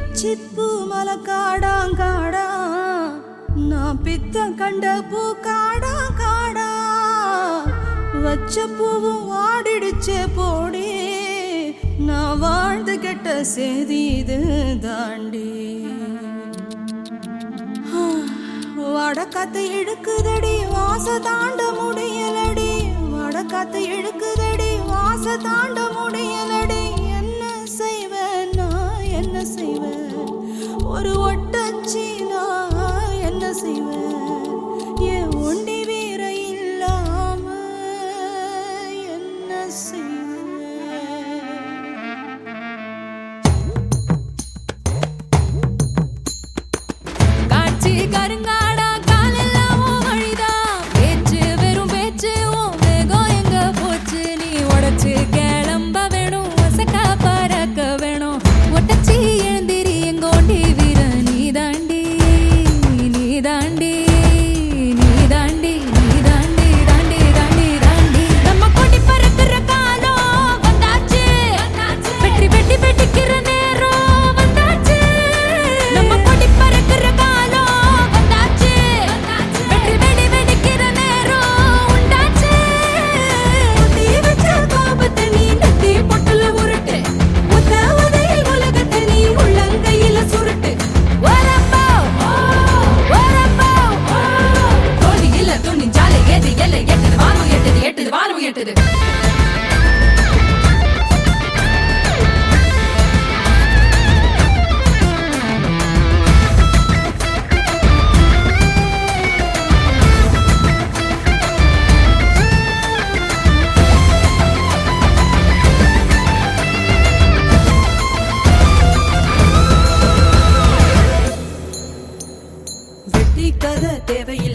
பிச்சிப்பூ மலை காடாங் காடா நான் பித்தம் கண்ட பூ காடா காடா வச்ச பூவும் வாடிடுச்சே போடி நான் வாழ்ந்து கெட்ட செய்தி இது தாண்டி வடக்காத்து இழுக்குதடி வாச தாண்ட முடியலடி வடக்காத்து இழுக்குதடி வாச தாண்ட முடியலடி என்ன செய்வேன் நான் என்ன செய்வேன் ஒரு ஒட்டச்சி நான் என்ன செய்வேன் என் ஒண்டி வீர இல்லாம என்ன செய்வேன் காட்சி கருங்காடா காலெல்லாம் உன் வழிதான் பேச்சு வெறும் பேச்சு உன் வேகம் எங்க போச்சு நீ உடைச்சு கிளம்ப வேணும் ஒசக்கா பறக்க வேணும் ஒட்டச்சி எழுந்திரி எங்க ஓண்டி வீர நீ தாண்டி நீ தாண்டி நீ தாண்டி நீ தாண்டி தாண்டி தாண்டி தாண்டி நம்ம கொடி பறக்குற காலம் வந்தாச்சு வெற்றி வெட்டி வெட்டிக்கிற நேரம் வந்தாச்சு நம்ம கொடி பறக்குற காலம் வந்தாச்சு வெற்றி வெடி வெடிக்கிற நேரம் உண்டாச்சு தீ வச்ச கோபத்தை நீ நெத்தி பொட்டுல உருட்டு உத்த உதையில் உலகத்தை நீ உள்ளங்கையில சுருட்டு வரப்போ வரப்போ தோல்வி இல்ல துணிஞ்சாலே எது எல்லை எட்டுது வானம் எட்டுது எட்டுது வானம் எட்டுது வெட்டி கதை தேவையில்லை